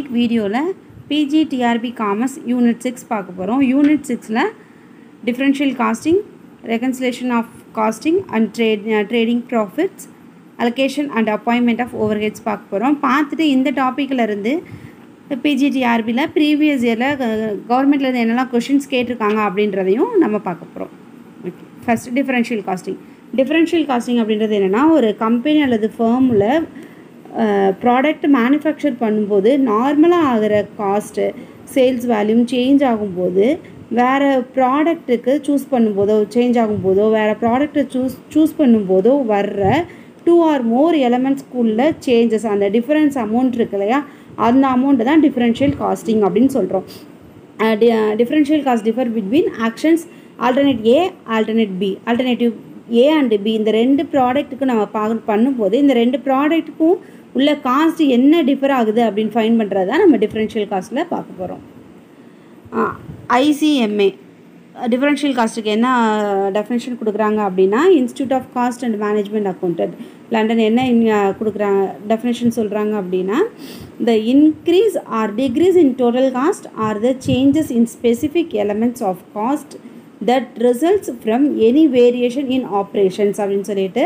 இன்னைக்கு வீடியோவில் PG TRB commerce unit six பார்க்க போகிறோம் யூனிட் சிக்ஸில் differential costing reconciliation of costing and trade trading profits allocation and appointment of overheads பார்க்க போகிறோம் பார்த்துட்டு இந்த டாப்பிக்கில் இருந்து பிஜிடிஆர்பியில் ப்ரீவியஸ் இயரில் கவர்மெண்ட்லேருந்து என்னெல்லாம் கொஷின்ஸ் கேட்டிருக்காங்க அப்படின்றதையும் நம்ம பார்க்க போகிறோம் okay first differential costing differential costing அப்படின்றது என்னென்னா ஒரு கம்பெனி அல்லது ஃபேர்மில் ப்ராடக்ட் மேனுஃபேக்சர் பண்ணும்போது நார்மலாக ஆகிற காஸ்ட்டு சேல்ஸ் வேல்யூம் சேஞ்ச் ஆகும்போது வேறு ப்ராடக்ட்டுக்கு சூஸ் பண்ணும்போதோ சேஞ்ச் ஆகும்போதோ வேறு ப்ராடக்ட்டை சூஸ் சூஸ் பண்ணும்போதோ வர்ற டூ ஆர் மோர் எலமெண்ட்ஸ்குள்ள சேஞ்சஸ் அந்த டிஃப்ரென்ஸ் அமௌண்ட் இருக்கு இல்லையா அந்த அமௌண்ட்டு தான் டிஃப்ரென்ஷியல் காஸ்டிங் அப்படின்னு சொல்கிறோம் differential cost differ between actions alternate A alternate B alternative A and B இந்த ரெண்டு ப்ராடக்ட்டுக்கு நம்ம பா பண்ணும்போது இந்த ரெண்டு ப்ராடக்ட்டுக்கும் உள்ள காஸ்ட் என்ன டிஃபர் ஆகுது அப்படின்னு ஃபைன் பண்ணுறது தான் நம்ம டிஃப்ரென்ஷியல் காஸ்ட்டில் பார்க்க போகிறோம் ஐசிஎம்ஏ டிஃபரன்ஷியல் காஸ்ட்டுக்கு என்ன டெஃபினேஷன் கொடுக்குறாங்க அப்படின்னா institute of cost and management accountant London என்ன கொடுக்குறாங்க டெஃபினேஷன் சொல்கிறாங்க அப்படின்னா the increase or decrease in total cost or the changes in specific elements of cost that results from any variation in operations அப்படின்னு சொல்லிட்டு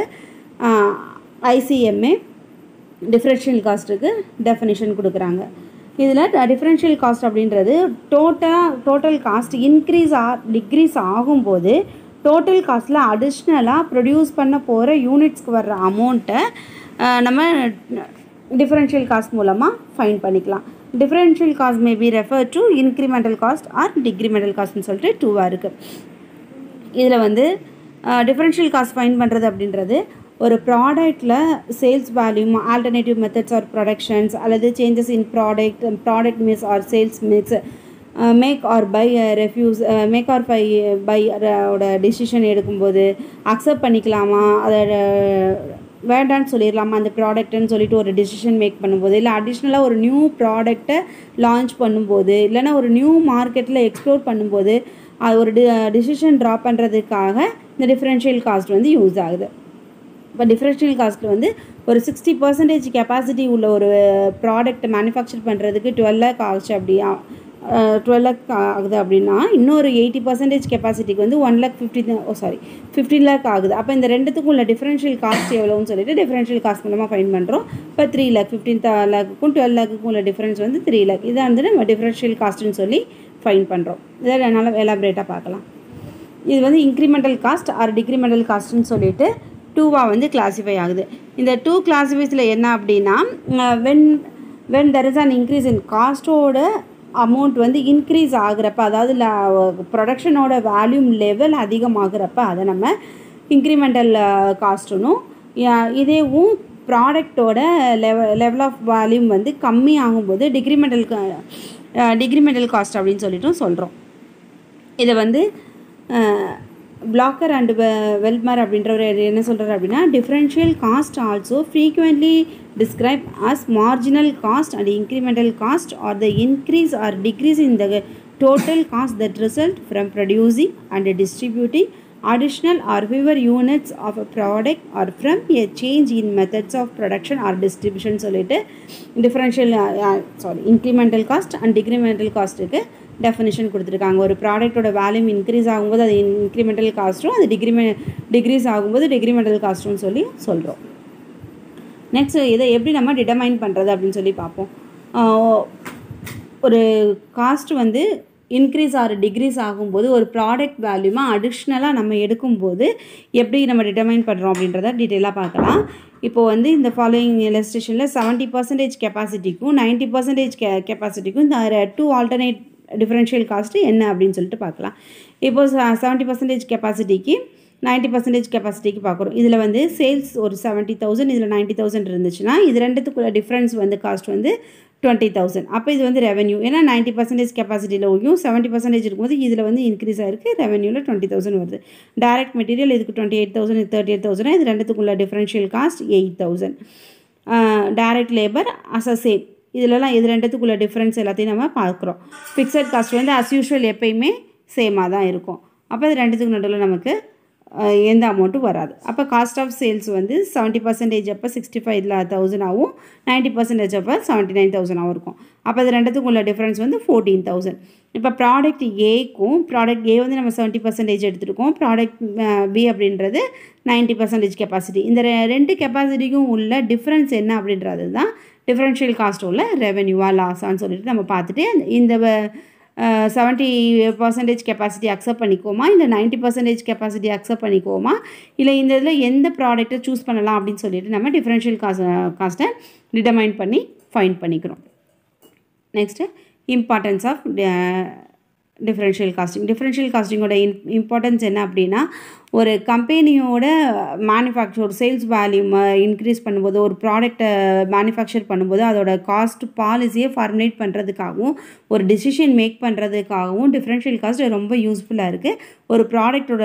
ICMA differential காஸ்ட்டுக்கு definition கொடுக்குறாங்க இதில் differential cost அப்படின்றது டோட்டல் டோட்டல் காஸ்ட் இன்க்ரீஸ் ஆ decrease ஆகும்போது total காஸ்ட்டில் அடிஷ்னலாக ப்ரொடியூஸ் பண்ண போகிற யூனிட்ஸ்க்கு வர்ற அமௌண்ட்டை நம்ம டிஃப்ரென்ஷியல் காஸ்ட் மூலமாக ஃபைன் பண்ணிக்கலாம் differential cost may be refer to incremental cost or decremental காஸ்ட்னு சொல்லிட்டு டூவாக இருக்குது இதில் வந்து டிஃப்ரென்ஷியல் காஸ்ட் ஃபைன் பண்ணுறது அப்படின்றது ஒரு ப்ராடக்டில் sales volume alternative methods or productions அல்லது changes in product product mix or sales mix make or buy refuse make or buy buy ஓட டிசிஷன் எடுக்கும்போது அக்செப்ட் பண்ணிக்கலாமா அதோட வேண்டான்னு சொல்லிடலாமா அந்த ப்ராடக்ட்டுன்னு சொல்லிட்டு ஒரு டிசிஷன் மேக் பண்ணும்போது இல்லை அடிஷ்னலாக ஒரு நியூ ப்ராடக்டை லான்ச் பண்ணும்போது இல்லைனா ஒரு நியூ மார்க்கெட்டில் எக்ஸ்ப்ளோர் பண்ணும்போது அது ஒரு டி டிசிஷன் ட்ரா பண்ணுறதுக்காக இந்த டிஃப்ரென்ஷியல் காஸ்ட் வந்து யூஸ் ஆகுது இப்போ டிஃப்ரென்ஷியல் காஸ்ட்டில் வந்து ஒரு சிக்ஸ்டி பர்சன்டேஜ் கெப்பாசிட்டி உள்ள ஒரு ப்ராடக்ட் மேனுஃபேக்சர் பண்ணுறதுக்கு டுவெல் லேக் ஆகுச்சு அப்படியா டுவெல் லேக் ஆகுது அப்படின்னா இன்னொரு எயிட்டி பர்சன்டேஜ் கெப்பாசிட்டிக்கு வந்து one lakh fifty oh sorry fifteen lakh ஆகுது அப்போ இந்த ரெண்டுத்துக்கும் உள்ள டிஃப்ரென்ஷியல் காஸ்ட் எவ்வளோன்னு சொல்லிட்டு டிஃப்ரென்ஷியல் காஸ்ட் மூலமாக ஃபைன் பண்ணுறோம் இப்போ த்ரீ லேக் ஃபிஃப்டீன் லேக்குக்கும் டுவெல் லேக்குக்கும் உள்ள டிஃப்ரென்ஸ் வந்து த்ரீ லேக் இதை வந்து நம்ம டிஃப்ரென்ஷியல் காஸ்ட்டுன்னு சொல்லி ஃபைன் பண்ணுறோம் இதை நல்லா எலாபரேட்டாக பார்க்கலாம் இது வந்து இன்க்ரிமெண்டல் காஸ்ட் ஆர் டிக்ரிமெண்டல் காஸ்ட்டுன்னு சொல்லிட்டு டூவாக வந்து கிளாஸிஃபை ஆகுது இந்த டூ கிளாஸிஃபைஸில் என்ன அப்படின்னா when when there is an increase in காஸ்ட்டோட அமௌண்ட் வந்து இன்க்ரீஸ் ஆகுறப்ப அதாவது ப்ரொடக்ஷனோட வேல்யூம் லெவல் அதிகமாகிறப்ப அதை நம்ம இன்க்ரிமெண்டல் காஸ்ட்டுனும் இதேவும் ப்ராடக்டோட லெவ லெவல் ஆஃப் வேல்யூம் வந்து கம்மி ஆகும்போது டிக்ரிமெண்டல் டிக்ரிமெண்டல் காஸ்ட் அப்படின்னு சொல்லிட்டும் சொல்கிறோம் இதை வந்து பிளாக்கர் அண்டு வெல்மர் அப்படின்றவர் என்ன சொல்கிறார் அப்படின்னா differential cost also frequently describe as marginal cost and incremental cost or the increase or decrease in the total cost that result from producing and distributing additional or fewer units of a product or from a change in methods of production or distribution சொல்லிட்டு differential sorry incremental cost and decremental காஸ்ட்டுக்கு definition கொடுத்துருக்காங்க ஒரு ப்ராடக்ட்டோட வேல்யூம் increase ஆகும்போது அது incremental காஸ்ட்டும் அது டிக்ரிமெ degrees ஆகும்போது டிக்ரிமெண்டல் காஸ்ட்டும் சொல்லி சொல்கிறோம் நெக்ஸ்ட் இதை எப்படி நம்ம டிட்டர்மைன் பண்ணுறது அப்படின்னு சொல்லி பார்ப்போம் ஒரு காஸ்ட் வந்து இன்க்ரீஸ் ஆர் டிக்ரீஸ் ஆகும்போது ஒரு ப்ராடக்ட் வேல்யூமாக அடிஷ்னலாக நம்ம எடுக்கும்போது எப்படி நம்ம டிட்டர்மைன் பண்ணுறோம் அப்படின்றத டீட்டெயிலாக பார்க்கலாம் இப்போ வந்து இந்த ஃபாலோயிங் இலஸ்ட்ரேஷனில் செவன்ட்டி பர்சன்டேஜ் கெப்பாசிட்டிக்கும் நைன்ட்டி பர்சன்டேஜ் கெ கெப்பாசிட்டிக்கும் இந்த டூ ஆல்டர்னேட் டிஃப்ரென்ஷியல் காஸ்ட்டு என்ன அப்படின்னு சொல்லிட்டு பார்க்கலாம் இப்போ செவன்ட்டி பர்சன்டேஜ் கெப்பாசிட்டிக்கு நைன்ட்டி பர்சன்டேஜ் கெப்பாசிட்டிக்கு பார்க்குறோம் இதில் வந்து சேல்ஸ் ஒரு செவன்ட்டி தௌசண்ட் இதில் நைன்ட்டி தௌசண்ட் இருந்துச்சுன்னா இது ரெண்டுத்துக்குள்ள டிஃப்ரென்ஸ் வந்து காஸ்ட் வந்து டுவெண்ட்டி தௌசண்ட் அப்போ இது வந்து ரெவன்யூ ஏன்னா நைன்ட்டி பர்சன்டேஜ் கெப்பாசிட்டியில் ஒழியும் செவன்ட்டி பர்சன்டேஜ் இருக்கும்போது இதில் வந்து இன்க்ரீஸ் ஆகிருக்கு ரெவன்யூவில் டுவெண்ட்டி தௌசண்ட் வருது டேரக்ட் மெட்டீரியல் இதுக்கு டுவெண்ட்டி எயிட் தௌசண்ட் இது தேர்ட்டி எயிட் தௌசண்ட் இது ரெண்டுத்துக்குள்ள differential cost eight thousand direct labour as a same இதிலலாம் இது ரெண்டுத்துக்குள்ள டிஃப்ரென்ஸ் எல்லாத்தையும் நம்ம பார்க்குறோம் ஃபிக்ஸட் காஸ்ட் வந்து அஸ் யூஷுவல் எப்பயுமே சேமாக தான் இருக்கும் அப்போ இது ரெண்டுத்துக்கு நடுவில் நமக்கு அஹ், எந்த அமௌண்ட்டும் வராது அப்போ காஸ்ட் ஆஃப் சேல்ஸ் வந்து செவன்ட்டி பர்சன்டேஜ் அப்போ சிக்ஸ்டி ஃபைவ் தௌசண்ட் ஆகும் நைன்ட்டி பர்சன்டேஜ் அப்போ செவன்ட்டி நைன் தௌசண்டாகவும் இருக்கும் அப்போ அது ரெண்டுத்துக்கும் உள்ள டிஃப்ரென்ஸ் வந்து ஃபோர்டீன் தௌசண்ட் இப்போ ப்ராடக்ட் ஏக்கும் ப்ராடக்ட் ஏ வந்து நம்ம செவன்ட்டி பர்சன்டேஜ் எடுத்துருக்கோம் ப்ராடக்ட் பி அப்படின்றது நைன்ட்டி பர்சன்டேஜ் கெப்பாசிட்டி இந்த ரெ- ரெண்டு கெப்பாசிட்டிக்கும் உள்ள டிஃப்ரென்ஸ் என்ன அப்படின்றது தான் டிஃப்ரென்ஷியல் காஸ்ட் உள்ள ரெவென்யூவா லாஸான்னு சொல்லிட்டு நம்ம பார்த்துட்டு அந்த- இந்த செவன்ட்டி பர்சன்டேஜ் கெப்பாசிட்டி அக்செப்ட் பண்ணிக்குவோமா இல்லை நைன்ட்டி பர்சன்டேஜ் கெப்பாசிட்டி அக்செப்ட் பண்ணிக்குவோமா இல்லை இந்த இதில் எந்த ப்ராடக்ட்டை சூஸ் பண்ணலாம் அப்படின்னு சொல்லிட்டு நம்ம டிஃப்ரென்ஷியல் காஸ்ட் காஸ்ட்டை டிட்டர்மைன் பண்ணி ஃபைன் பண்ணிக்கிறோம் next importance of differential costing differential காஸ்டிங்கோட இன் இம்பார்ட்டன்ஸ் என்ன அப்படின்னா ஒரு கம்பெனியோட மேனுஃபேக்சர் சேல்ஸ் வேல்யூம் இன்க்ரீஸ் பண்ணும்போது ஒரு ப்ராடக்ட்டை மேனுஃபேக்சர் பண்ணும்போது அதோட காஸ்ட் பாலிசியை ஃபார்முலேட் பண்ணுறதுக்காகவும் ஒரு டிசிஷன் மேக் பண்ணுறதுக்காகவும் டிஃப்ரென்ஷியல் காஸ்ட் ரொம்ப யூஸ்ஃபுல்லாக இருக்குது ஒரு ப்ராடக்ட்டோட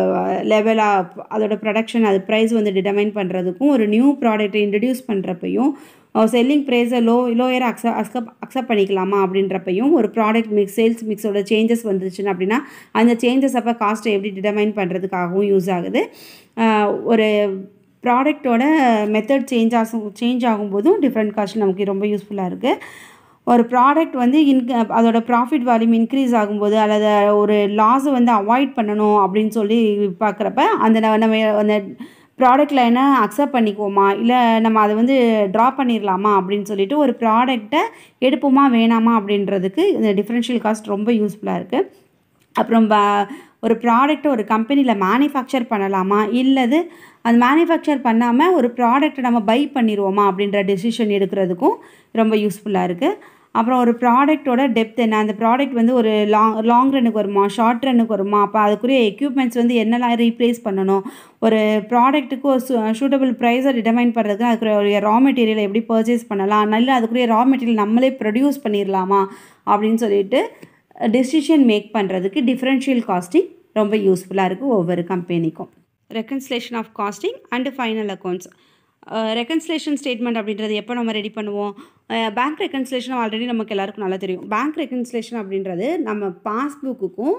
லெவலாக அதோட ப்ரொடக்ஷன் அது ப்ரைஸ் வந்து டிட்டர்மைன் பண்ணுறதுக்கும் ஒரு நியூ ப்ராடக்ட்டை இன்ட்ரடியூஸ் பண்ணுறப்பையும் செல்லிங் ப்ரைஸை low lower accept accept accept பண்ணிக்கலாமா அப்படின்றப்பையும் ஒரு ப்ராடக்ட் மிக்ஸ் சேல்ஸ் மிக்ஸோட சேஞ்சஸ் வந்துச்சுன்னா அப்படின்னா அந்த சேஞ்சஸ் அப்போ காஸ்ட்டை எப்படி டிட்டர்மைன் பண்ணுறதுக்காகவும் யூஸ் ஆகுது ஆஹ் ஒரு ப்ராடக்ட்டோட மெத்தட் சேஞ்ச் ஆகும் சேஞ்ச் ஆகும்போதும் டிஃப்ரெண்ட் காஸ்ட் நமக்கு ரொம்ப யூஸ்ஃபுல்லாக இருக்குது ஒரு ப்ராடக்ட் வந்து இன்க அதோட ப்ராஃபிட் வால்யூம் இன்க்ரீஸ் ஆகும்போது அல்லது ஒரு லாஸை வந்து அவாய்ட் பண்ணணும் அப்படின்னு சொல்லி பார்க்குறப்ப அந்த ந- நம்ம அந்த ப்ராடக்ட் லைனை அக்செப்ட் பண்ணிக்குவோமா இல்லை நம்ம அதை வந்து ட்ரா பண்ணிடலாமா அப்படின்னு சொல்லிட்டு ஒரு ப்ராடக்ட்டை எடுப்போமா வேணாமா அப்படின்றதுக்கு இந்த டிஃப்ரென்ஷியல் காஸ்ட் ரொம்ப யூஸ்ஃபுல்லாக இருக்குது அப்புறம் வ- ஒரு ப்ராடக்ட்டை ஒரு கம்பெனியில் மேனுஃபேக்சர் பண்ணலாமா இல்லது அது மேனுஃபேக்சர் பண்ணாமல் ஒரு ப்ராடக்ட்டை நம்ம பை பண்ணிடுவோமா அப்படின்ற டெசிஷன் எடுக்கிறதுக்கும் ரொம்ப யூஸ்ஃபுல்லாக இருக்குது அப்புறம் ஒரு ப்ராடக்ட்டோட டெப்த் என்ன அந்த ப்ராடக்ட் வந்து ஒரு லாங் லாங் ரன்னுக்கு வருமா ஷார்ட் ரன்னுக்கு வருமா அப்போ அதுக்குரிய எக்யூப்மெண்ட்ஸ் வந்து என்னெல்லாம் ரீப்ளேஸ் பண்ணணும் ஒரு ப்ராடக்ட்டுக்கு ஒரு சூட்டபிள் ப்ரைஸை டிட்டர்மைன் பண்ணுறதுக்கு அதுக்குரிய ரா மெட்டீரியல் எப்படி பர்ச்சேஸ் பண்ணலாம் நல்ல அதுக்குரிய ரா மெட்டீரியல் நம்மளே ப்ரொடியூஸ் பண்ணிடலாமா அப்படின்னு சொல்லிட்டு டெசிஷன் மேக் பண்ணுறதுக்கு டிஃப்ரென்ஷியல் காஸ்டிங் ரொம்ப யூஸ்ஃபுல்லாக இருக்குது ஒவ்வொரு கம்பெனிக்கும் reconciliation of costing and final accounts reconciliation statement அப்படின்றது எப்போ நம்ம ரெடி பண்ணுவோம் பேங்க் ரெக்கன்சிலேஷன் ஆல்ரெடி நமக்கு எல்லாருக்கும் நல்லா தெரியும் பேங்க் ரெக்கன்சிலேஷன் அப்படின்றது நம்ம பாஸ்புக்குக்கும்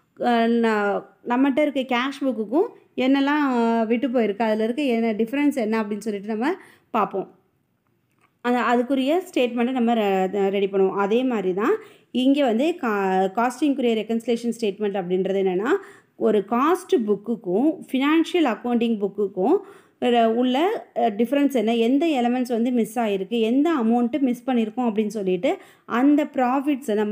நம்மகிட்ட இருக்க கேஷ் புக்குக்கும் என்னெல்லாம் அஹ், விட்டு போயிருக்கு அதில் இருக்க என்ன டிஃப்ரென்ஸ் என்ன அப்படின்னு சொல்லிட்டு நம்ம பார்ப்போம் அந்த அதுக்குரிய ஸ்டேட்மெண்ட்டை நம்ம ரெடி பண்ணுவோம் அதே மாதிரி தான் இங்கே வந்து கா காஸ்டிங்குரிய ரெக்கன்சிலேஷன் ஸ்டேட்மெண்ட் அப்படின்றது என்னென்னா ஒரு காஸ்ட் புக்குக்கும் ஃபினான்ஷியல் அக்கௌண்டிங் புக்குக்கும் உள்ள டிஃப்ரென்ஸ் என்ன எந்த எலமெண்ட்ஸ் வந்து மிஸ் ஆகிருக்கு எந்த அமௌண்ட்டு மிஸ் பண்ணியிருக்கோம் அப்படின்னு சொல்லிட்டு அந்த ப்ராஃபிட்ஸை நம்ம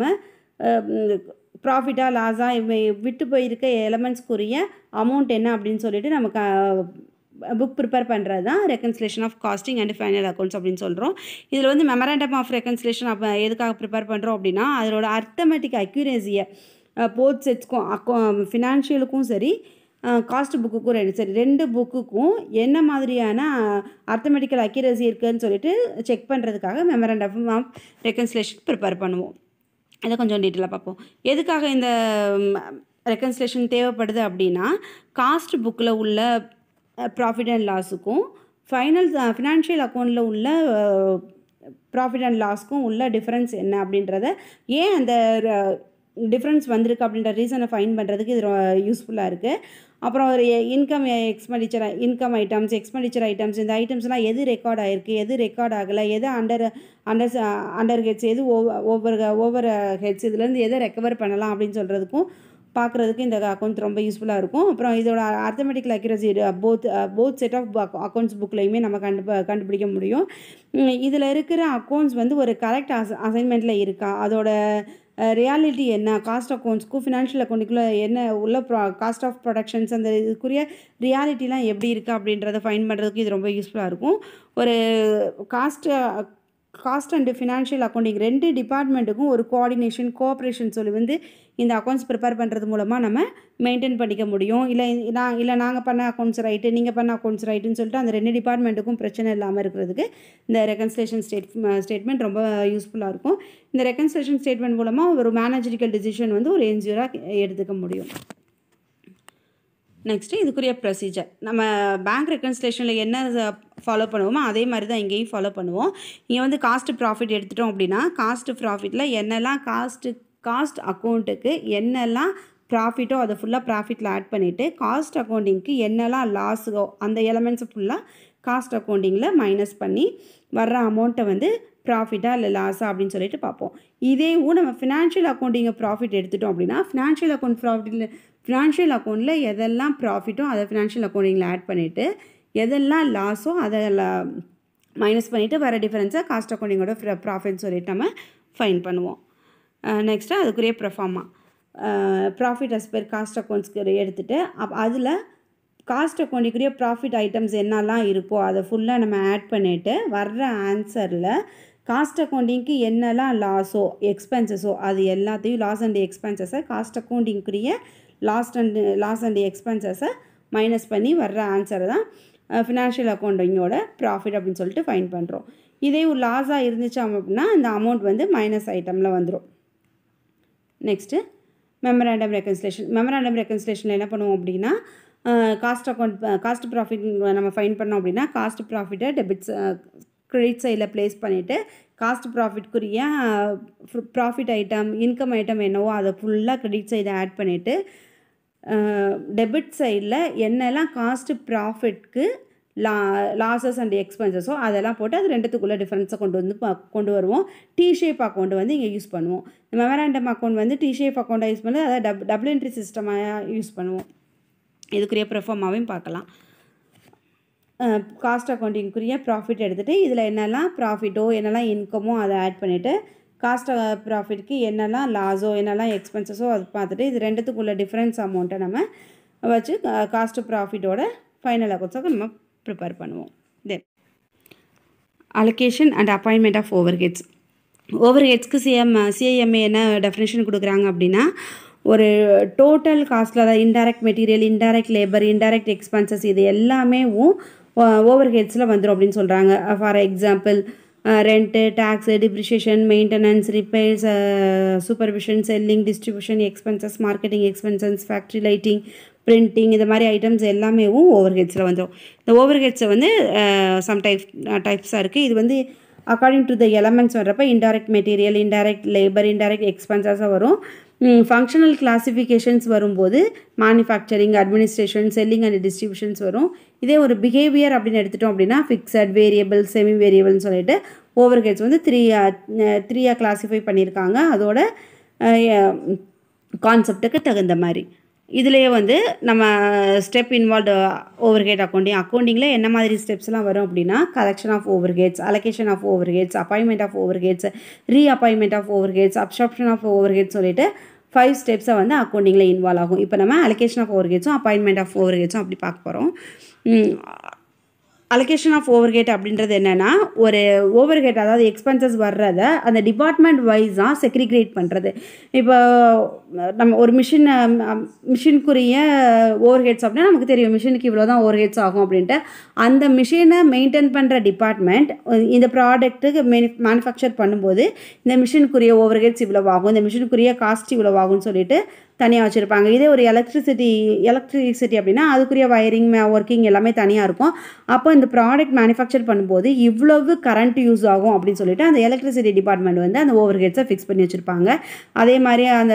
ப்ராஃபிட்டாக லாஸாக விட்டு போயிருக்க எலமெண்ட்ஸ்க்குரிய அமௌண்ட் என்ன அப்படின்னு சொல்லிட்டு நமக்கு புக் ப்ரிப்பேர் பண்ணுறது தான் reconciliation of costing and final accounts அப்படின்னு சொல்கிறோம் இதில் வந்து மெமரண்டம் ஆஃப் ரெக்கன்சிலேஷன் அப்போ எதுக்காக ப்ரிப்பேர் பண்ணுறோம் அப்படின்னா அதோட அர்த்தமெட்டிக் அக்யூரேசியை போத் செட்ஸ்க்கும் அக்கௌ ஃபினான்ஷியலுக்கும் சரி காஸ்ட் புக்குக்கும் ரெண்டு சரி ரெண்டு புக்குக்கும் என்ன மாதிரியான அர்த்தமெட்டிக்கல் அக்யூரசி இருக்குதுன்னு சொல்லிட்டு செக் பண்ணுறதுக்காக மெமரண்டம் ஆஃப் ரெக்கன்சிலேஷன் ப்ரிப்பேர் பண்ணுவோம் இதை கொஞ்சம் டீட்டெயிலாக பார்ப்போம் எதுக்காக இந்த ரெக்கன்சிலேஷன் தேவைப்படுது அப்படின்னா காஸ்ட் புக்கில் உள்ள ப்ராஃபிட் அண்ட் லாஸுக்கும் ஃபைனல் ஃபினான்ஷியல் அக்கௌண்ட்டில் உள்ள ப்ராஃபிட் அண்ட் லாஸ்க்கும் உள்ள டிஃப்ரென்ஸ் என்ன அப்படின்றத ஏன் அந்த டிஃப்ரென்ஸ் வந்திருக்கு அப்படின்ற ரீசனை ஃபைன் பண்ணுறதுக்கு இது யூஸ்ஃபுல்லாக இருக்குது அப்புறம் ஒரு income expenditure income items expenditure items இந்த ஐட்டம்ஸ்லாம் எது ரெக்கார்ட் ஆகிருக்கு எது ரெக்கார்ட் ஆகலை எது அண்டர் அண்டர் அண்டர் ஹெட்ஸ் எது ஒவ்வொரு ஒவ்வொரு ஹெட்ஸ் இதுலேருந்து எதை ரெக்கவர் பண்ணலாம் அப்படின்னு சொல்கிறதுக்கும் பார்க்குறதுக்கு இந்த அக்கௌண்ட் ரொம்ப யூஸ்ஃபுல்லாக இருக்கும் அப்புறம் இதோட arithmetical accuracy both both set of accounts புக்லையுமே நம்ம கண்டு கண்டுபிடிக்க முடியும் இதில் இருக்கிற அக்கௌண்ட்ஸ் வந்து ஒரு கரெக்ட் அஸ் அசைன்மெண்ட்டில் இருக்கா அதோட ரியாலிட்டி என்ன காஸ்ட் அக்கௌண்ட்ஸ்க்கும் ஃபினான்ஷியல் அக்கௌண்ட்டுக்குள்ளே என்ன உள்ள ப்ரா காஸ்ட் ஆஃப் ப்ரொடக்ஷன்ஸ் அந்த இதுக்குரிய ரியாலிட்டிலாம் எப்படி இருக்குது அப்படின்றத ஃபைன் பண்ணுறதுக்கு இது ரொம்ப யூஸ்ஃபுல்லாக இருக்கும் ஒரு cost cost and financial accounting ரெண்டு டிபார்ட்மெண்ட்டுக்கும் ஒரு கோஆர்டினேஷன் கோஆப்ரேஷன் சொல்லி வந்து இந்த அக்கௌண்ட்ஸ் ப்ரிப்பேர் பண்ணுறது மூலமாக நம்ம மெயின்டைன் பண்ணிக்க முடியும் இல்லை நான் இல்லை நாங்கள் பண்ண அக்கௌண்ட்ஸ் ரைட்டு நீங்கள் பண்ண அக்கௌண்ட்ஸ் ரைட்டுன்னு சொல்லிட்டு அந்த ரெண்டு டிபார்ட்மெண்ட்டுக்கும் பிரச்சனை இல்லாமல் இருக்கிறதுக்கு இந்த ரெக்கன்சிலேஷன் ஸ்டேட் ஸ்டேட்மெண்ட் ரொம்ப யூஸ்ஃபுல்லாக இருக்கும் இந்த ரெக்கன்சிலேஷன் ஸ்டேட்மெண்ட் மூலமாக ஒரு மேனேஜரிக்கல் டிசிஷன் வந்து ஒரு என்ஜிஓராக எடுத்துக்க முடியும் நெக்ஸ்ட்டு இதுக்குரிய ப்ரொசீஜர் நம்ம பேங்க் ரெக்கன்சிலேஷனில் என்ன ஃபாலோ பண்ணுவோமோ அதே மாதிரி தான் இங்கேயும் ஃபாலோ பண்ணுவோம் இங்கே வந்து காஸ்ட் ப்ராஃபிட் எடுத்துட்டோம் அப்படின்னா காஸ்ட் ப்ராஃபிட்டில் என்னெல்லாம் காஸ்ட்டு காஸ்ட் அக்கௌண்ட்டுக்கு என்னெல்லாம் ப்ராஃபிட்டோ அதை ஃபுல்லாக ப்ராஃபிட்டில் ஆட் பண்ணிவிட்டு காஸ்ட் அக்கௌண்டிங்க்கு என்னெல்லாம் லாஸோ அந்த எலமெண்ட்ஸை ஃபுல்லாக காஸ்ட் அக்கௌண்டிங்கில் மைனஸ் பண்ணி வர்ற அமௌண்ட்டை வந்து ப்ராஃபிட்டா இல்லை லாஸா அப்படின்னு சொல்லிட்டு பார்ப்போம் இதேவும் நம்ம ஃபினான்ஷியல் அக்கௌண்டிங்கை ப்ராஃபிட் எடுத்துட்டோம் அப்படின்னா ஃபினான்ஷியல் அக்கௌண்ட் ப்ராஃபிட்டில் ஃபினான்ஷியல் அக்கௌண்ட்டில் எதெல்லாம் ப்ராஃபிட்டோ அதை ஃபினான்ஷியல் அக்கௌண்டிங்கில் ஆட் பண்ணிவிட்டு எதெல்லாம் லாஸோ அதை மைனஸ் பண்ணிவிட்டு வர டிஃபரன்ஸை காஸ்ட் அக்கௌண்டிங்கோட ப்ராஃபிட்னு சொல்லிட்டு நம்ம ஃபைன் பண்ணுவோம் நெக்ஸ்ட்டு அதுக்குரிய proforma profit as per cost அக்கௌண்ட்ஸ்க்கு எடுத்துகிட்டு அப் அதில் காஸ்ட் அக்கௌண்டிக்குரிய ப்ராஃபிட் ஐட்டம்ஸ் என்னெல்லாம் இருக்கோ அதை ஃபுல்லாக நம்ம ஆட் பண்ணிவிட்டு வர்ற ஆன்சரில் காஸ்ட் அக்கௌண்டிங்க்கு என்னெல்லாம் லாஸோ எக்ஸ்பென்சஸோ அது எல்லாத்தையும் லாஸ் அண்ட் எக்ஸ்பென்சஸை காஸ்ட் அக்கௌண்டிங்குரிய லாஸ்ட் அண்ட் லாஸ் அண்ட் எக்ஸ்பென்சஸை மைனஸ் பண்ணி வர்ற ஆன்சரை தான் ஃபினான்ஷியல் அக்கௌண்டிங்கோட ப்ராஃபிட் அப்படின்னு சொல்லிட்டு ஃபைன் பண்ணுறோம் இதே ஒரு லாஸாக இருந்துச்சு அப்படின்னா இந்த அமௌண்ட் வந்து மைனஸ் ஐட்டமில் வந்துடும் நெக்ஸ்ட்டு மெமராண்டம் ரெக்கன்சிலேஷன் மெமராண்டம் ரெக்கன்சிலேஷனில் என்ன பண்ணுவோம் அப்படின்னா காஸ்ட் அக்கௌண்ட் காஸ்ட் ப்ராஃபிட் நம்ம ஃபைன் பண்ணோம் அப்படின்னா காஸ்ட் ப்ராஃபிட்டை டெபிட்ஸ் கிரெடிட் சைடில் ப்ளேஸ் பண்ணிவிட்டு காஸ்ட் ப்ராஃபிட்குரிய ப்ராஃபிட் ஐட்டம் இன்கம் ஐட்டம் என்னவோ அதை ஃபுல்லாக கிரெடிட் சைடை ஆட் பண்ணிவிட்டு டெபிட் சைடில் என்னெல்லாம் காஸ்ட் ப்ராஃபிட்க்கு லா லாசஸ் அண்ட் எக்ஸ்பென்சஸோ அதெல்லாம் போட்டு அது ரெண்டுத்துக்குள்ளே டிஃப்ரென்ஸை கொண்டு வந்து பா கொண்டு வருவோம் டி ஷேப் அக்கௌண்ட் வந்து இங்கே யூஸ் பண்ணுவோம் இந்த மெமராண்டம் அக்கௌண்ட் வந்து டி ஷேப் அக்கௌண்ட்டை யூஸ் பண்ணி அதை டப் டபுள் என்ட்ரி சிஸ்டமாக யூஸ் பண்ணுவோம் இதுக்குரிய ப்ரிஃபார்மாவையும் பார்க்கலாம் காஸ்ட் அக்கௌண்டிங்குரிய ப்ராஃபிட் எடுத்துகிட்டு இதில் என்னெல்லாம் ப்ராஃபிட்டோ என்னெல்லாம் இன்கமோ அதை ஆட் பண்ணிவிட்டு காஸ்ட் ப்ராஃபிட்க்கு என்னெல்லாம் லாஸோ என்னெல்லாம் எக்ஸ்பென்சஸோ அது பார்த்துட்டு இது ரெண்டுத்துக்குள்ள டிஃப்ரென்ஸ் அமௌண்ட்டை நம்ம வச்சு காஸ்ட் ப்ராஃபிட்டோட ஃபைனல் அக்கௌண்ட்ஸை நம்ம ப்ரிப்பேர் பண்ணுவோம் then allocation and appointment of overheads ஓவர் ஹெட்ஸ்க்கு சிஎம் சிஐஎம்ஏ என்ன டெஃபினேஷன் கொடுக்குறாங்க அப்படின்னா ஒரு டோட்டல் காஸ்ட்டில் அதாவது indirect material indirect labour indirect expenses இது எல்லாமே ஓவர் ஹெட்ஸில் வந்துடும் அப்படின்னு சொல்கிறாங்க for example rent tax depreciation maintenance repairs supervision selling distribution expenses marketing expenses factory lighting printing இந்த மாதிரி ஐட்டம்ஸ் எல்லாமேவும் ஓவர் ஹெட்ஸில் வந்துடும் இந்த ஓவர் ஹெட்ஸை வந்து சம் டைப் டைப்ஸாக இருக்குது இது வந்து அக்கார்டிங் டு த எலமெண்ட்ஸ் வர்றப்ப indirect material indirect labour indirect எக்ஸ்பென்சஸாக வரும் ஃபங்க்ஷனல் கிளாசிஃபிகேஷன்ஸ் வரும்போது manufacturing administration selling and distributions வரும் இதே ஒரு பிஹேவியர் அப்படின்னு எடுத்துட்டோம் அப்படின்னா ஃபிக்ஸட் வேரியபிள் செமி வேரியபிள்னு சொல்லிட்டு ஓவர் ஹெட்ஸ் வந்து த்ரீ த்ரீயாக கிளாஸிஃபை பண்ணியிருக்காங்க அதோட கான்செப்டுக்கு தகுந்த மாதிரி இதுலேயே வந்து நம்ம step involved overhead accounting அக்கௌண்டிங்கில் என்ன மாதிரி ஸ்டெப்ஸ்லாம் வரும் அப்படின்னா collection of overheads allocation of overheads appointment of overheads reappointment of overheads absorption of overheads சொல்லிட்டு ஃபைவ் ஸ்டெப்ஸை வந்து அக்கௌண்டிங்கில் இன்வால்வ் ஆகும் இப்போ நம்ம அலோகேஷன் ஆஃப் ஓவர் ஹெட்ஸும் அப்பாயின்மெண்ட் ஆஃப் ஓவர் ஹெட்ஸும் அப்படி பார்க்க போகிறோம் அலோகேஷன் ஆஃப் ஓவர் ஹெட் அப்படின்றது என்னென்னா ஒரு ஓவர் ஹெட் அதாவது எக்ஸ்பென்சஸ் வர்றத அந்த டிபார்ட்மெண்ட் வைஸாக செக்ரிகேட் பண்ணுறது இப்போ நம்ம ஒரு மிஷின் மிஷினுக்குரிய ஓவர் ஹெட்ஸ் அப்படின்னா நமக்கு தெரியும் மிஷினுக்கு இவ்வளோ தான் ஓவர் ஹெட்ஸ் ஆகும் அப்படின்ட்டு அந்த மிஷினை மெயின்டைன் பண்ணுற டிபார்ட்மெண்ட் இந்த ப்ராடக்ட்டுக்கு மேனு மேனுஃபேக்சர் பண்ணும்போது இந்த மிஷினுக்குரிய ஓவர் ஹெட்ஸ் இவ்வளோ ஆகும் இந்த மிஷினுக்குரிய காஸ்ட் இவ்வளோ ஆகும்னு சொல்லிட்டு தனியாக வச்சுருப்பாங்க இதே ஒரு எலக்ட்ரிசிட்டி எலக்ட்ரிசிட்டி அப்படின்னா அதுக்குரிய வயரிங் ஒர்க்கிங் எல்லாமே தனியாக இருக்கும் அப்போ இந்த ப்ராடக்ட் மேனுஃபேக்சர் பண்ணும்போது இவ்வளவு கரண்ட் யூஸ் ஆகும் அப்படின்னு சொல்லிட்டு அந்த எலக்ட்ரிசிட்டி டிபார்ட்மெண்ட் வந்து அந்த ஓவர் ஹெட்ஸை ஃபிக்ஸ் பண்ணி வச்சுருப்பாங்க அதே மாதிரி அந்த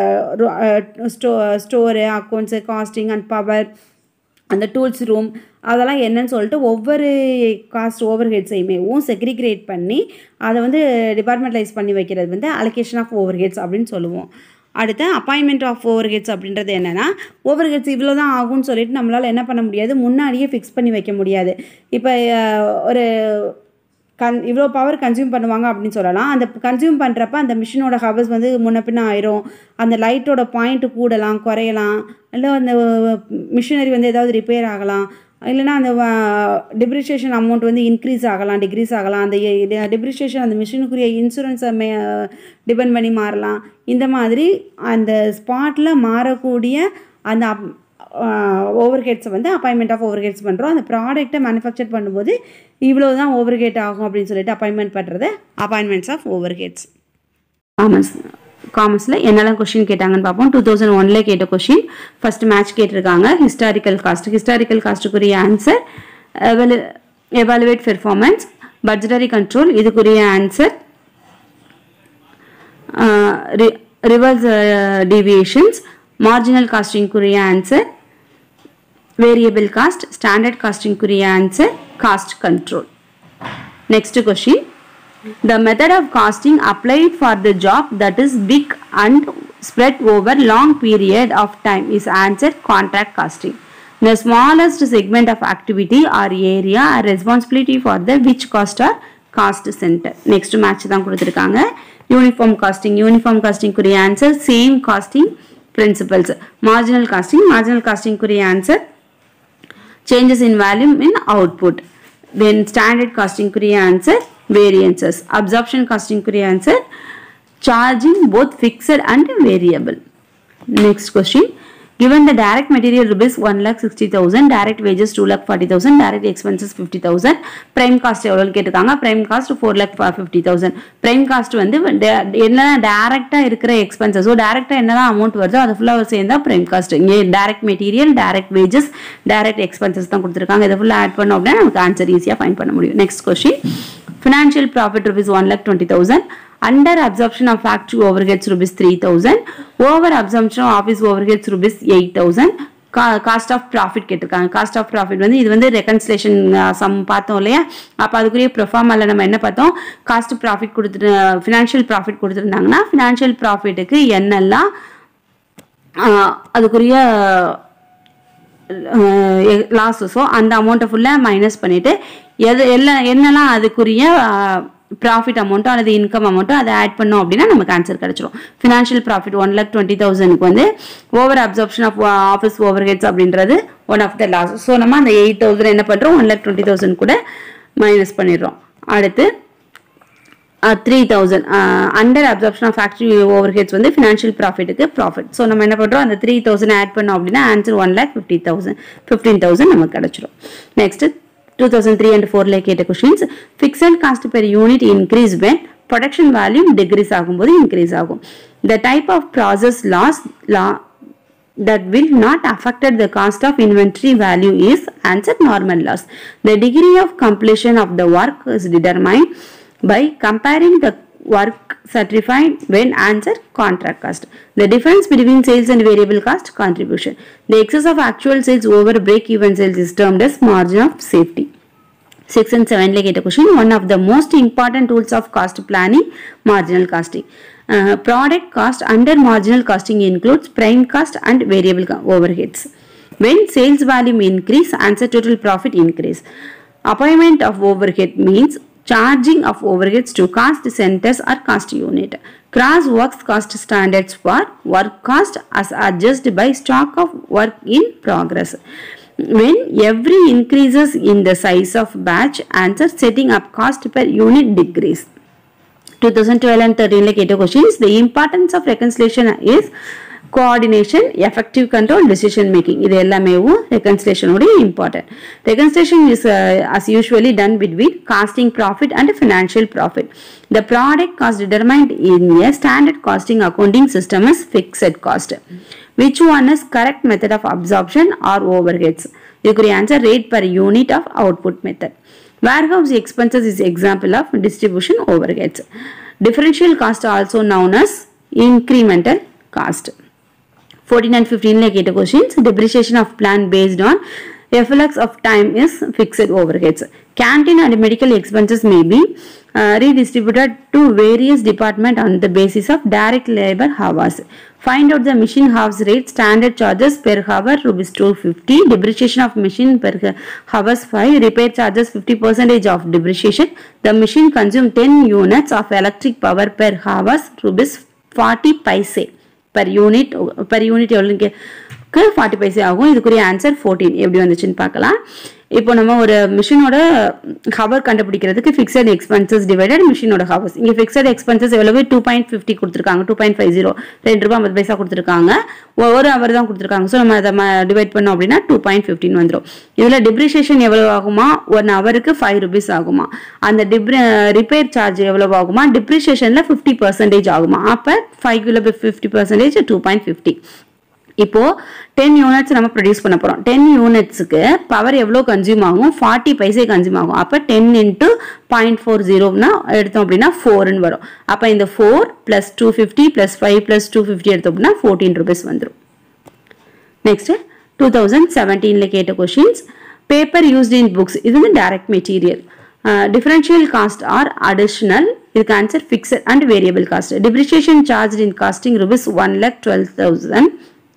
ஸ்டோ store accounts costing and power அந்த டூல்ஸ் ரூம் அதெல்லாம் என்னன்னு சொல்லிட்டு ஒவ்வொரு காஸ்ட் ஓவர் ஹெட்ஸையுமேவும் செக்ரிகேட் பண்ணி அதை வந்து டிபார்ட்மெண்டலைஸ் பண்ணி வைக்கிறது வந்து அலோகேஷன் ஆஃப் ஓவர் ஹெட்ஸ் அப்படின்னு சொல்லுவோம் அடுத்து அப்பாயின்மெண்ட் ஆஃப் ஓவர் ஹெட்ஸ் அப்படின்றது என்னென்னா ஓவர் ஹெட்ஸ் இவ்வளோ தான் ஆகும்னு சொல்லிட்டு நம்மளால் என்ன பண்ண முடியாது முன்னாடியே ஃபிக்ஸ் பண்ணி வைக்க முடியாது இப்போ ஒரு கன் இவ்வளோ பவர் கன்சியூம் பண்ணுவாங்க அப்படின்னு சொல்லலாம் அந்த கன்சியூம் பண்ணுறப்ப அந்த மிஷினோட ஹவர்ஸ் வந்து முன்ன பின்ன ஆயிரும் அந்த லைட்டோட பாயிண்ட்டு கூடலாம் குறையலாம் இல்லை அந்த மிஷினரி வந்து ஏதாவது ரிப்பேர் ஆகலாம் இல்லைனா அந்த டிப்ரிஷியேஷன் அமௌண்ட் வந்து இன்க்ரீஸ் ஆகலாம் டிக்ரீஸ் ஆகலாம் அந்த டிப்ரிஷியேஷன் அந்த மிஷினுக்குரிய இன்சூரன்ஸை மே டிபெண்ட் பண்ணி மாறலாம் இந்த மாதிரி அந்த ஸ்பாட்டில் மாறக்கூடிய அந்த ஓவர் ஹெட்ஸை வந்து அப்பாயின்மெண்ட் ஆஃப் ஓவர் ஹெட்ஸ் பண்ணுறோம் அந்த ப்ராடக்ட்டை மேனுஃபேக்சர் பண்ணும்போது இவ்வளோ தான் ஓவர் ஹெட் ஆகும் அப்படின்னு சொல்லிட்டு அப்பாயின்மெண்ட் பண்ணுறது appointments of overheads commerce காமர்ஸில் என்னெல்லாம் கொஷின் கேட்டாங்கன்னு பார்ப்போம் டூ தௌசண்ட் ஒனில் கேட்ட கொஷின் ஃபஸ்ட் மேட்ச் கேட்டிருக்காங்க ஹிஸ்டாரிக்கல் காஸ்ட் ஹிஸ்டாரிக்கல் காஸ்ட்டுக்குரிய answer evaluate performance budgetary control இதுக்குரிய ஆன்சர் ரிவர்ஸ் டீவியேஷன்ஸ் மார்ஜினல் காஸ்டிங்குரிய ஆன்சர் வேரியபிள் காஸ்ட் ஸ்டாண்டர்ட் காஸ்டிங்குரிய answer cost control next question The method of costing applied for the job that is big and spread over long period of time is answer contract costing. The smallest segment of activity or area are responsibility for the which cost or cost center. Next match தான் கொடுத்துருக்காங்க uniform costing uniform காஸ்டிங்குரிய answer same costing principles marginal costing marginal காஸ்டிங்குரிய answer changes in volume in output. Then standard costing query answer variances. Absorption costing query answer charging both fixed and variable. Next question. Given the direct material rupees 1 lakh 60,000, direct wages 2 lakh 40,000, direct expenses 50,000, prime cost எவ்வளோன்னு கேட்டிருக்காங்க prime cost 4 lakh 50,000. prime cost வந்து de- என்ன டேரெக்டாக இருக்கிற எக்ஸ்பென்சஸோ டேரெக்டாக என்னதான் amount வருதோ அது ஃபுல்லாக சேர்ந்தா prime cost இங்கே direct material, direct wages, direct expenses தான் கொடுத்துருக்காங்க இதை ஃபுல்லாக ஆட் பண்ணோம் அப்படின்னா நமக்கு ஆன்சர் ஈஸியாக ஃபைன் பண்ண முடியும் next question financial profit rupees 1 lakh 20,000 under absorption of factory overheads rupees 3000 over absorption of office overheads rupees 8000 cost of profit கேட்டிருக்காங்க காஸ்ட் ஆஃப் ப்ராஃபிட் வந்து இது வந்து ரெகன்சிலேஷன் சம் பார்த்தோம் இல்லையா அப்போ அதுக்குரிய ப்ரொஃபார்மில் நம்ம என்ன பார்த்தோம் காஸ்ட் ப்ராஃபிட் கொடுத்துட்டு ஃபினான்ஷியல் ப்ராஃபிட் கொடுத்துருந்தாங்கன்னா ஃபினான்ஷியல் ப்ராஃபிட்டுக்கு என்னெல்லாம் ஆஹ், அதுக்குரிய லாஸஸோ அந்த அமௌண்ட்டை ஃபுல்லாக மைனஸ் பண்ணிவிட்டு எது எல்லாம் என்னெல்லாம் அதுக்குரிய ப்ராஃபிட் அமௌண்ட்டோ அல்லது இன்கம் அமௌண்ட்டோ அதை ஆட் பண்ணோம் அப்படின்னா நமக்கு ஆன்சர் கிடச்சிரும் financial profit one lakh twenty தௌசண்ட்க்கு வந்து over absorption of office overheads அப்படின்றது one of the loss so நம்ம அந்த எயிட் தௌசண்ட் என்ன பண்ணுறோம் ஒன் லேக் டுவெண்ட்டி தௌசண்ட் கூட மைனஸ் பண்ணிடுறோம் அடுத்து three thousand under absorption of factory overheads வந்து ஃபினான்ஷியல் ப்ராஃபிட்டுக்கு ப்ராஃபிட் ஸோ நம்ம என்ன பண்ணுறோம் அந்த த்ரீ தௌசண்ட் ஆட் பண்ணோம் அப்படின்னா answer one lakh fifty thousand fifteen thousand நமக்கு கிடச்சிரும் next two thousand three and ஃபோரில் கேட்ட questions fixed cost per unit increase when production value decrease ஆகும்போது இன்க்ரீஸ் ஆகும் the type of process loss லா that will not affected the cost of inventory value is answer normal loss. The degree of completion of the work is determined by comparing the work certified when answer contract cost. The difference between sales and variable cost contribution. The excess of actual sales over break-even sales is termed as margin of safety. Six and seven like a question. One of the most important tools of cost planning, marginal costing. Uh, product cost under marginal costing includes prime cost and variable co- overheads. When sales volume increase, answer total profit increase. Appointment of overhead means charging of overheads to cost centers or cost unit. Cross works cost standards for work cost as adjusted by stock of work in progress when every increases in the size of batch answer setting up cost per unit decrease 2012 and 13 like eight questions the importance of reconciliation is coordination effective control decision making இது எல்லாமேவும் reconciliation உடைய important reconciliation is uh, as usually done between costing profit and financial profit the product cost determined in a standard costing accounting system is fixed cost which one is correct method of absorption or overheads இதுக்குரிய answer rate per unit of output method Warehouse expenses is example of distribution overheads. Differential cost also known as incremental cost. 14 and 15 like eight questions. Depreciation of plant based on efflux of time is fixed overheads. Canteen and medical expenses may be uh, redistributed to various departments on the basis of direct labor hours. Find out the machine hours rate, standard charges per hour rupees 250, depreciation of machine per hours 5, repair charges 50 percentage of depreciation. The machine consume 10 units of electric power per hours rupees 40 paise. Per unit per unit எவ்வளோக்கு forty paise ஆகும் இதுக்குரிய answer fourteen எப்படி வந்துச்சுன்னு பார்க்கலாம் இப்போ நம்ம ஒரு மிஷினோட ஹவர் கண்டுபிடிக்கிறதுக்கு ஃபிக்ஸட் எக்ஸ்பென்சஸ் டிவைடட் மிஷினோட ஹவர்ஸ் இங்கே ஃபிக்ஸட் எக்ஸ்பென்சஸ் எவ்வளவு டூ பாயிண்ட் ஃபிஃப்டி கொடுத்துருக்காங்க டூ பாயிண்ட் ஃபைவ் ஜீரோ ரெண்டு ரூபா ஐம்பது பைசா கொடுத்துருக்காங்க ஒரு ஹவர் தான் கொடுத்துருக்காங்க ஸோ நம்ம அதை டிவைட் பண்ணோம் அப்படின்னா டூ பாயிண்ட் ஃபிஃப்டின் வந்துடும் இதில் டிப்ரிஷியேஷன் எவ்வளோ ஆகுமா ஒன் ஹவருக்கு ஃபைவ் ருபீஸ் ஆகுமா அந்த டிப்ரி ரிப்பேர் சார்ஜ் எவ்வளோ ஆகுமா டிப்ரிஷியேஷனில் ஃபிஃப்டி பர்சன்டேஜ் ஆகுமா அப்போ five kilo fifty percentage two point fifty இப்போ டென் யூனிட்ஸ் நம்ம ப்ரொடியூஸ் பண்ண போகிறோம் டென் யூனிட்ஸுக்கு பவர் எவ்வளோ கன்சியூம் ஆகும் ஃபார்ட்டி பைசே கன்சியூம் ஆகும் அப்போ டென் இன்ட்டு பாயிண்ட் ஃபோர் ஜீரோனா எடுத்தோம் அப்படின்னா ஃபோர்னு வரும் அப்போ இந்த four plus two fifty plus five plus two fifty எடுத்தோம் அப்படின்னா ஃபோர்டீன் ருபீஸ் வந்துடும் நெக்ஸ்ட் டூ தௌசண்ட் செவன்டீனில் கேட்ட questions paper used in books இது வந்து direct material differential cost R additional இதுக்கு answer fixed and variable cost depreciation charge in costing rupees one lakh twelve thousand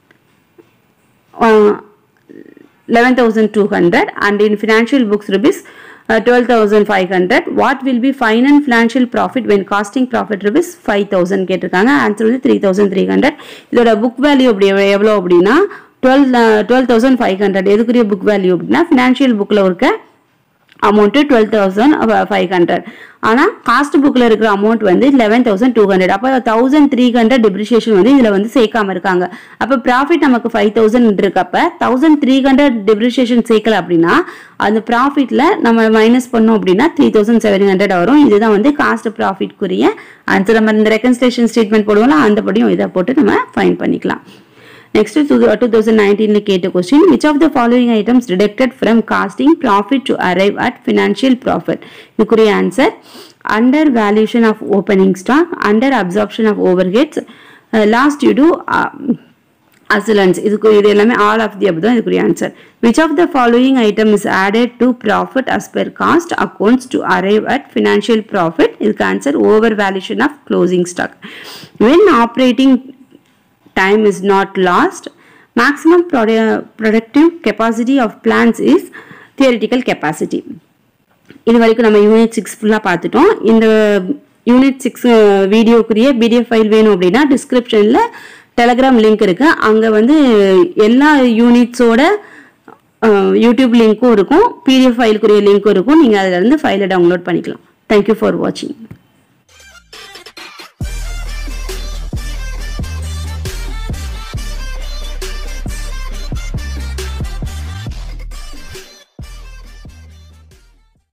eleven thousand two hundred and in financial books rupees twelve thousand five hundred what will be find and financial profit when costing profit rupees five thousand கேட்டிருக்காங்க answer வந்து three thousand three hundred இதோட book value அப்படி எவ்வளோ அப்படின்னா twelve twelve thousand five hundred எதுக்குரிய book value அப்படின்னா financial புக்கில் இருக்க amount twelve thousand five hundred ஆனால் காஸ்ட் புக்கில் இருக்கிற அமௌண்ட் வந்து லெவன் தௌசண்ட் டூ ஹண்ட்ரட் அப்போ தௌசண்ட் த்ரீ ஹண்ட்ரட் டிப்ரிஷியேஷன் வந்து இதில் வந்து சேர்க்காம இருக்காங்க அப்போ ப்ராஃபிட் நமக்கு ஃபைவ் தௌசண்ட் இருக்கப்ப தௌசண்ட் த்ரீ ஹண்ட்ரட் டிப்ரிஷியேஷன் சேர்க்கல அப்படின்னா அந்த ப்ராஃபிட்டில் நம்ம மைனஸ் பண்ணோம் அப்படின்னா த்ரீ தௌசண்ட் செவன் ஹண்ட்ரட் வரும் இதுதான் வந்து காஸ்ட் ப்ராஃபிட்குரிய ஆன்சர் நம்ம இந்த ரெக்கன்ஸ்டேஷன் ஸ்டேட்மெண்ட் போடுவோம்ல அந்த படியும் இதை போட்டு நம்ம ஃபைன் பண்ணிக்கலாம் Next, to the 2019 கேட்ட question, which of the following items deducted from costing profit to arrive at financial profit? இதுக்குரிய answer, under valuation of opening stock, under absorption of overheads, uh, last due to uh, அசலன்ஸ் இதுக்கு இது எல்லாமே all of the அப்படி தான் இதுக்குரிய answer which of the following item is added to profit as per cost accounts to arrive at financial profit இதுக்கு answer over valuation of closing stock when operating time is not lost. Maximum produ- productive capacity of plants is theoretical capacity. இது வரைக்கும் நம்ம unit six ஃபுல்லாக பார்த்துட்டோம் இந்த unit six வீடியோக்குரிய PDF file வேணும் அப்படின்னா டிஸ்கிரிப்ஷனில் டெலகிராம் லிங்க் இருக்கு அங்கே வந்து எல்லா யூனிட்ஸோட யூடியூப் லிங்க்கும் இருக்கும் பிடிஎஃப் ஃபைலுக்குரிய லிங்க்கும் இருக்கும் நீங்கள் அதில் இருந்து ஃபைலை டவுன்லோட் பண்ணிக்கலாம் தேங்க்யூ ஃபார் வாட்சிங்